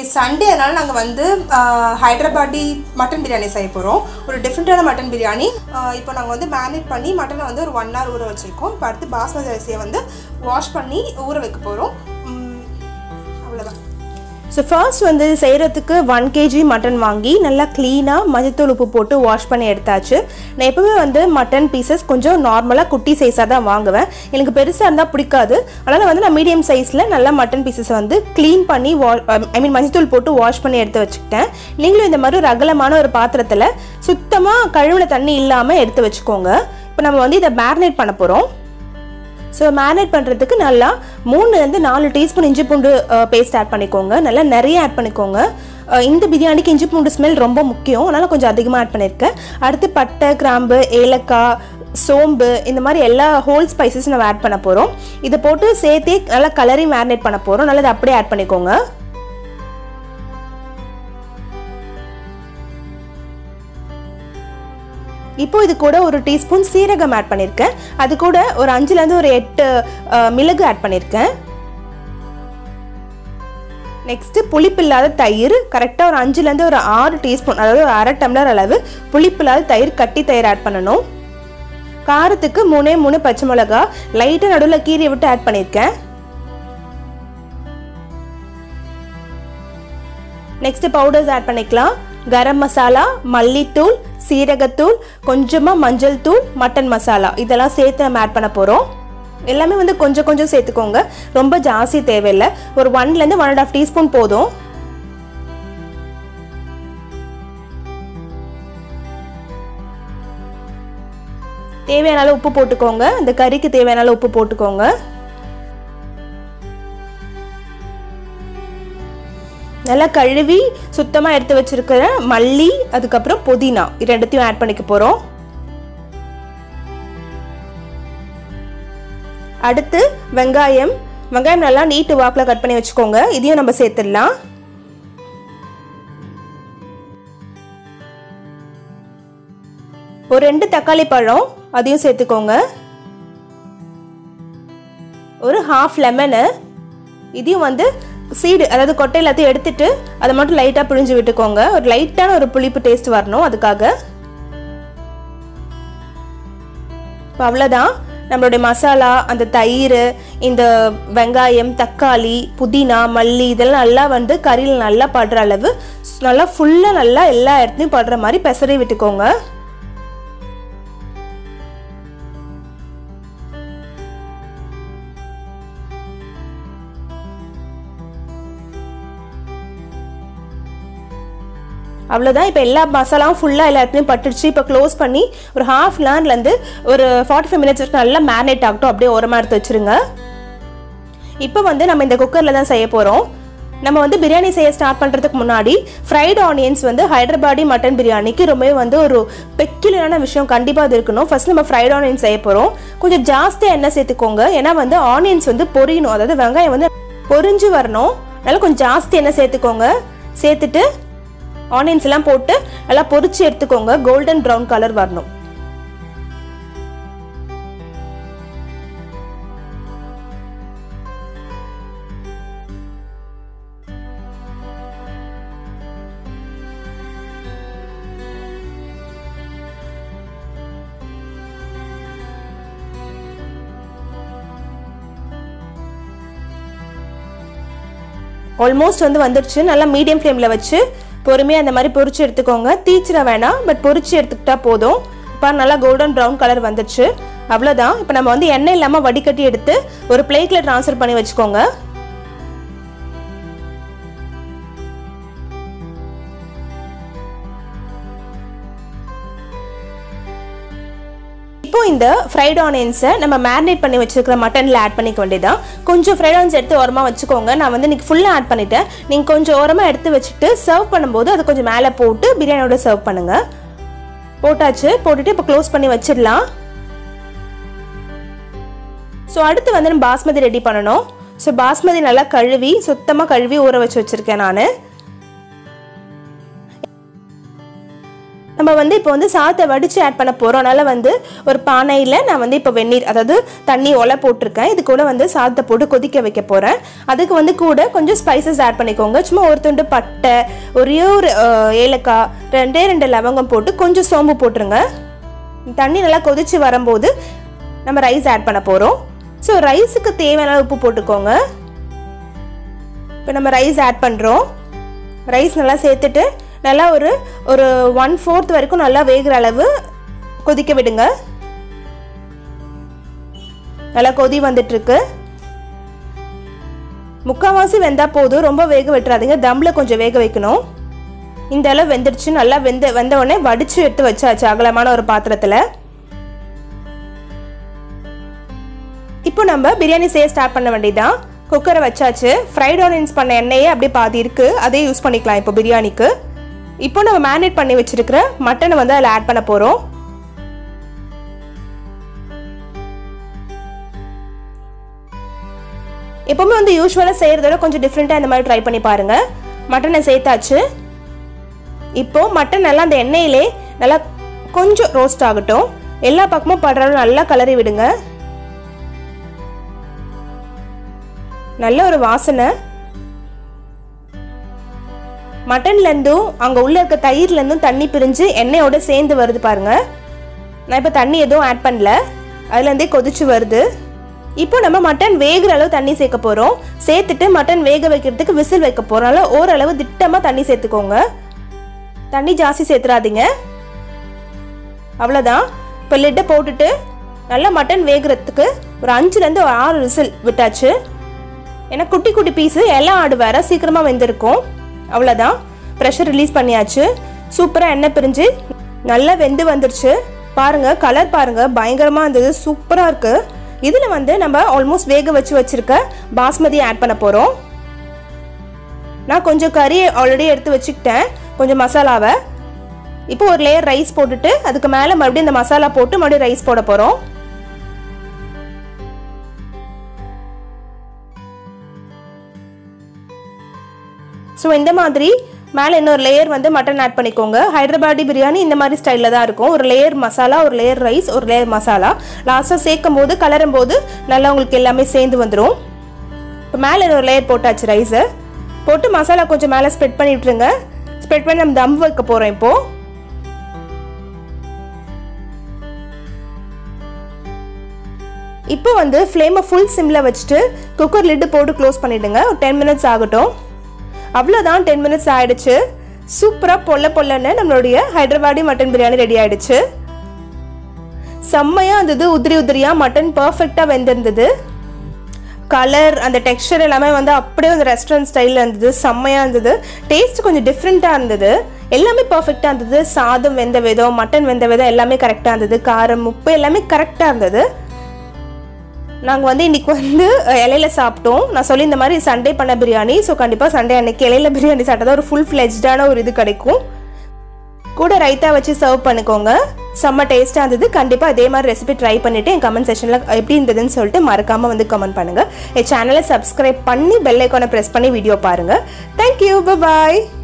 Sunday அதனால நாங்கள் வந்து ஆஹ், ஹைதராபாடி மட்டன் பிரியாணி செய்ய போகிறோம் ஒரு டிஃப்ரெண்ட்டான மட்டன் பிரியாணி ஆஹ், இப்போ நாங்கள் வந்து மேரினேட் பண்ணி மட்டனை வந்து ஒரு ஒன் ஹவர் ஊற வச்சுருக்கோம் இப்போ அடுத்து பாஸ்மதி அரிசியை வந்து வாஷ் பண்ணி ஊற வைக்க போகிறோம் அவ்வளோதான் ஸோ ஃபர்ஸ்ட் வந்து செய்கிறதுக்கு ஒன் கேஜி மட்டன் வாங்கி நல்லா க்ளீனாக மஞ்சத்தூள் உப்பு போட்டு வாஷ் பண்ணி எடுத்தாச்சு நான் எப்பவுமே வந்து மட்டன் பீசஸ் கொஞ்சம் நார்மலாக குட்டி சைஸாக தான் வாங்குவேன் எனக்கு பெருசாக இருந்தால் பிடிக்காது அதனால் வந்து நான் மீடியம் சைஸில் நல்லா மட்டன் பீசஸ் வந்து க்ளீன் பண்ணி வா ஐ மீன் மஞ்சத்தூள் போட்டு வாஷ் பண்ணி எடுத்து வச்சுக்கிட்டேன் நீங்களும் இந்த மாதிரி ஒரு அகலமான ஒரு பாத்திரத்தில் சுத்தமாக கழுவின தண்ணி இல்லாமல் எடுத்து வச்சுக்கோங்க இப்போ நம்ம வந்து இதை மேரினேட் பண்ண போகிறோம் ஸோ மேரினேட் பண்ணுறதுக்கு நல்லா மூணுலேருந்து நாலு டீஸ்பூன் இஞ்சி பூண்டு பேஸ்ட் ஆட் பண்ணிக்கோங்க நல்லா நிறைய ஆட் பண்ணிக்கோங்க அஹ் இந்த பிரியாணிக்கு இஞ்சி பூண்டு ஸ்மெல் ரொம்ப முக்கியம் அதனால் கொஞ்சம் அதிகமாக ஆட் பண்ணியிருக்கேன் அடுத்து பட்டை கிராம்பு ஏலக்காய் சோம்பு இந்த மாதிரி எல்லா ஹோல் ஸ்பைசஸ் நம்ம ஆட் பண்ண போகிறோம் இதை போட்டு சேர்த்தே நல்லா கலரி மேரினேட் பண்ண போகிறோம் நல்லா இதை அப்படியே ஆட் பண்ணிக்கோங்க இப்போ இது கூட ஒரு டீஸ்பூன் சீரகம் ஆட் பண்ணியிருக்கேன் அது கூட ஒரு அஞ்சுலேருந்து ஒரு எட்டு அஹ், மிளகு ஆட் பண்ணியிருக்கேன் நெக்ஸ்ட்டு புளிப்பில்லாத தயிர் கரெக்டாக ஒரு அஞ்சுலேருந்து ஒரு ஆறு டீஸ்பூன் அதாவது ஒரு அரை டம்ளர் அளவு புளிப்பில்லாத தயிர் கட்டி தயிர் ஆட் பண்ணணும் காரத்துக்கு மூணே மூணு பச்சை மிளகா லைட்டாக நடுவில் கீரையை விட்டு ஆட் பண்ணியிருக்கேன் நெக்ஸ்ட் பவுடர்ஸ் ஆட் பண்ணிக்கலாம் கரம் மசாலா மல்லித்தூள் சீரகத்தூள் கொஞ்சமாக மஞ்சள் தூள் மட்டன் மசாலா இதெல்லாம் சேர்த்து நம்ம ஆட் பண்ண போகிறோம் எல்லாமே வந்து கொஞ்சம் கொஞ்சம் சேர்த்துக்கோங்க ரொம்ப ஜாஸ்தி தேவையில்லை ஒரு ஒன்லேருந்து ஒன் அண்ட் ஆஃப் டீஸ்பூன் போதும் தேவையான அளவு உப்பு போட்டுக்கோங்க இந்த கறிக்கு தேவையான அளவு உப்பு போட்டுக்கோங்க நல்லா கழுவி சுத்தமாக எடுத்து வச்சிருக்கிற மல்லி அதுக்கப்புறம் புதினா இது ரெண்டுத்தையும் ஆட் பண்ணிக்க போகிறோம் அடுத்து வெங்காயம் வெங்காயம் நல்லா நீட்டு வாக்கில் கட் பண்ணி வச்சுக்கோங்க இதையும் நம்ம சேர்த்துடலாம் ஒரு ரெண்டு தக்காளி பழம் அதையும் சேர்த்துக்கோங்க ஒரு ஹாஃப் லெமனு இதையும் வந்து சீடு அதாவது கொட்டை எல்லாத்தையும் எடுத்துட்டு அதை மட்டும் லைட்டாக பிழிஞ்சு விட்டுக்கோங்க ஒரு லைட்டான ஒரு புளிப்பு டேஸ்ட் வரணும் அதுக்காக இப்போ அவ்வளோதான் நம்மளுடைய மசாலா அந்த தயிர் இந்த வெங்காயம் தக்காளி புதினா மல்லி இதெல்லாம் நல்லா வந்து கறியில் நல்லா படுற அளவு நல்லா ஃபுல்லாக நல்லா எல்லா இடத்துலையும் படுற மாதிரி பெசரி விட்டுக்கோங்க அவ்வளோதான் இப்போ எல்லா மசாலாவும் ஃபுல்லாக எல்லா இடத்துலையும் பட்டுடுச்சு இப்போ க்ளோஸ் பண்ணி ஒரு ஹாஃப் லேண்ட்லேருந்து ஒரு ஃபார்ட்டி ஃபைவ் மினிட்ஸ் வரைக்கும் நல்லா மேரினேட் ஆகட்டும் அப்படியே ஓரமாக எடுத்து வச்சுருங்க இப்போ வந்து நம்ம இந்த குக்கரில் தான் செய்ய போகிறோம் நம்ம வந்து பிரியாணி செய்ய ஸ்டார்ட் பண்ணுறதுக்கு முன்னாடி ஃப்ரைட் ஆனியன்ஸ் வந்து ஹைதராபாடி மட்டன் பிரியாணிக்கு ரொம்பவே வந்து ஒரு பெக்குலரான விஷயம் கண்டிப்பாக அது இருக்கணும் ஃபர்ஸ்ட் நம்ம ஃப்ரைட் ஆனியன் செய்ய போகிறோம் கொஞ்சம் ஜாஸ்தியாக எண்ணெய் சேர்த்துக்கோங்க ஏன்னா வந்து ஆனியன்ஸ் வந்து பொரியணும் அதாவது வெங்காயம் வந்து பொரிஞ்சு வரணும் அதனால கொஞ்சம் ஜாஸ்தி எண்ணெய் சேர்த்துக்கோங்க சேர்த்துட்டு ஆனியன்ஸ் எல்லாம் போட்டு நல்லா பொரிச்சு எடுத்துக்கோங்க கோல்டன் ப்ரௌன் கலர் வரணும் ஆல்மோஸ்ட் வந்து வந்துடுச்சு நல்லா மீடியம் ஃப்ளேமில் வச்சு பொறுமையாக அந்த மாதிரி பொரிச்சு எடுத்துக்கோங்க தீச்சிட வேணாம் பட் பொரிச்சு எடுத்துக்கிட்டா போதும் இப்போ நல்லா கோல்டன் ப்ரௌன் கலர் வந்துடுச்சு அவ்வளோதான் இப்போ நம்ம வந்து எண்ணெய் இல்லாமல் வடிகட்டி எடுத்து ஒரு பிளேட்டில் ட்ரான்ஸ்ஃபர் பண்ணி வச்சுக்கோங்க இப்போ இந்த ஃப்ரைட் ஆனியன்ஸை நம்ம மேரினேட் பண்ணி வச்சிருக்கிற மட்டனில் ஆட் பண்ணிக்க வேண்டியதான் கொஞ்சம் ஃப்ரைட் ஆனியன்ஸ் எடுத்து ஓரமாக வச்சுக்கோங்க நான் வந்து இன்னைக்கு ஃபுல்லாக ஆட் பண்ணிட்டேன் நீங்கள் கொஞ்சம் ஓரமாக எடுத்து வச்சுட்டு சர்வ் பண்ணும்போது அதை கொஞ்சம் மேலே போட்டு பிரியாணியோட சர்வ் பண்ணுங்கள் போட்டாச்சு போட்டுட்டு இப்போ க்ளோஸ் பண்ணி வச்சிடலாம் ஸோ அடுத்து வந்து நம்ம பாஸ்மதி ரெடி பண்ணணும் ஸோ பாஸ்மதி நல்லா கழுவி சுத்தமாக கழுவி ஊற வச்சு வச்சுருக்கேன் நான் நம்ம வந்து இப்போ வந்து சாதத்தை வடித்து ஆட் பண்ண போகிறோம் அதனால் வந்து ஒரு பானையில் நான் வந்து இப்போ வெந்நீர் அதாவது தண்ணி ஒலை போட்டிருக்கேன் இது கூட வந்து சாதத்தை போட்டு கொதிக்க வைக்க போகிறேன் அதுக்கு வந்து கூட கொஞ்சம் ஸ்பைசஸ் ஆட் பண்ணிக்கோங்க சும்மா ஒரு துண்டு பட்டை ஒரே ஒரு அஹ், ஏலக்காய் ரெண்டே ரெண்டு லவங்கம் போட்டு கொஞ்சம் சோம்பு போட்டுருங்க தண்ணி நல்லா கொதிச்சு வரும்போது நம்ம ரைஸ் ஆட் பண்ண போகிறோம் ஸோ ரைஸுக்கு தேவையான அளவு உப்பு போட்டுக்கோங்க இப்போ நம்ம ரைஸ் ஆட் பண்ணுறோம் ரைஸ் நல்லா சேர்த்துட்டு நல்லா ஒரு ஒரு ஒன் ஃபோர்த் வரைக்கும் நல்லா வேகிற அளவு கொதிக்க விடுங்க நல்லா கொதி வந்துட்டுருக்கு முக்கால்வாசி வெந்தா போதும் ரொம்ப வேக விட்டுறாதீங்க தம்மில் கொஞ்சம் வேக வைக்கணும் இந்த அளவு வெந்துடுச்சு நல்லா வெந்த வெந்த உடனே வடிச்சு எடுத்து வச்சாச்சு அகலமான ஒரு பாத்திரத்தில் இப்போ நம்ம பிரியாணி செய்ய ஸ்டார்ட் பண்ண வேண்டியதான் குக்கரை வச்சாச்சு ஃப்ரைட் ஆனியன்ஸ் பண்ண எண்ணெயே அப்படியே பாதி இருக்குது அதே யூஸ் பண்ணிக்கலாம் இப்போ பிரியாணிக்கு இப்போ நம்ம மேரினேட் பண்ணி வச்சிருக்கிற மட்டனை வந்து அதில் ஆட் பண்ண போகிறோம் எப்பவுமே வந்து யூஸ்வலாக செய்கிறதோட கொஞ்சம் டிஃப்ரெண்ட்டாக இந்த மாதிரி ட்ரை பண்ணி பாருங்கள் மட்டனை சேர்த்தாச்சு இப்போ மட்டன் நல்லா அந்த எண்ணெயிலே நல்லா கொஞ்சம் ரோஸ்ட் ஆகட்டும் எல்லா பக்கமும் படுற அளவு நல்லா கலரி விடுங்க நல்ல ஒரு வாசனை மட்டன்லேருந்தும் அங்கே உள்ள இருக்க தயிர்லேருந்தும் தண்ணி பிரிஞ்சு எண்ணெயோட சேர்ந்து வருது பாருங்க நான் இப்போ தண்ணி எதுவும் ஆட் பண்ணல அதுலேருந்தே கொதிச்சு வருது இப்போ நம்ம மட்டன் வேகிற அளவு தண்ணி சேர்க்க போகிறோம் சேர்த்துட்டு மட்டன் வேக வைக்கிறதுக்கு விசில் வைக்க போகிறோம் அதனால ஓரளவு திட்டமாக தண்ணி சேர்த்துக்கோங்க தண்ணி ஜாஸ்தி சேர்த்துறாதீங்க அவ்வளோதான் இப்போ லிட்டை போட்டுட்டு நல்லா மட்டன் வேகிறதுக்கு ஒரு அஞ்சுலேருந்து ஒரு ஆறு விசில் விட்டாச்சு ஏன்னா குட்டி குட்டி பீஸு எல்லாம் ஆடு வேற சீக்கிரமாக வெந்திருக்கும் அவ்வளோதான் ப்ரெஷர் ரிலீஸ் பண்ணியாச்சு சூப்பராக எண்ணெய் பிரிஞ்சு நல்லா வெந்து வந்துருச்சு பாருங்கள் கலர் பாருங்கள் பயங்கரமாக இருந்தது சூப்பராக இருக்குது இதில் வந்து நம்ம ஆல்மோஸ்ட் வேக வச்சு வச்சுருக்க பாஸ்மதி ஆட் பண்ண போகிறோம் நான் கொஞ்சம் கறி ஆல்ரெடி எடுத்து வச்சுக்கிட்டேன் கொஞ்சம் மசாலாவை இப்போ ஒரு லேயர் ரைஸ் போட்டுட்டு அதுக்கு மேலே மறுபடியும் இந்த மசாலா போட்டு மறுபடியும் ரைஸ் போட போகிறோம் ஸோ இந்த மாதிரி மேலே இன்னொரு லேயர் வந்து மட்டன் ஆட் பண்ணிக்கோங்க ஹைதராபாடி பிரியாணி இந்த மாதிரி ஸ்டைலில் தான் இருக்கும் ஒரு லேயர் மசாலா ஒரு லேயர் ரைஸ் ஒரு லேயர் மசாலா லாஸ்ட்டாக சேர்க்கும் போது கலரும் போது நல்லா உங்களுக்கு எல்லாமே சேர்ந்து வந்துடும் இப்போ மேலே இன்னொரு லேயர் போட்டாச்சு ரைஸை போட்டு மசாலா கொஞ்சம் மேலே ஸ்ப்ரெட் பண்ணி விட்டுருங்க ஸ்ப்ரெட் பண்ணி நம்ம தம் வைக்க போகிறோம் இப்போது இப்போ வந்து ஃப்ளேமை ஃபுல் சிம்மில் வச்சுட்டு குக்கர் லிட்டு போட்டு க்ளோஸ் பண்ணிவிடுங்க ஒரு டென் மினிட்ஸ் ஆகட்டும் அவ்வளோதான் டென் மினிட்ஸ் ஆயிடுச்சு சூப்பராக பொல்ல பொல்லன்னு நம்மளுடைய ஹைதராபாடி மட்டன் பிரியாணி ரெடி ஆயிடுச்சு செம்மையாக இருந்தது உதிரி உதிரியாக மட்டன் பர்ஃபெக்டாக வெந்திருந்தது கலர் அந்த டெக்ஸ்டர் எல்லாமே வந்து அப்படியே அந்த ரெஸ்டாரண்ட் ஸ்டைலில் இருந்தது செம்மையாக இருந்தது டேஸ்ட் கொஞ்சம் டிஃப்ரெண்ட்டாக இருந்தது எல்லாமே பர்ஃபெக்டாக இருந்தது சாதம் வெந்த விதம் மட்டன் வெந்த விதம் எல்லாமே கரெக்டாக இருந்தது காரம் உப்பு எல்லாமே கரெக்டாக இருந்தது நாங்கள் வந்து இன்றைக்கி வந்து அஹ், இலையில சாப்பிட்டோம் நான் சொல்லி இந்த மாதிரி சண்டே பண்ண பிரியாணி ஸோ கண்டிப்பாக சண்டே அன்னைக்கு இலையில பிரியாணி சாப்பிட்டா ஒரு ஃபுல் ஃப்ளெஜ்டான ஒரு இது கிடைக்கும் கூட ரைத்தா வச்சு சர்வ் பண்ணிக்கோங்க செம்ம டேஸ்ட்டாக இருந்தது கண்டிப்பாக அதே மாதிரி ரெசிபி ட்ரை பண்ணிவிட்டு என் கமெண்ட் செஷனில் எப்படி இருந்ததுன்னு சொல்லிட்டு மறக்காமல் வந்து கமெண்ட் பண்ணுங்கள் என் சேனலை சப்ஸ்கிரைப் பண்ணி பெல் ஐக்கானை ப்ரெஸ் பண்ணி வீடியோ பாருங்கள் தேங்க்யூ பாய்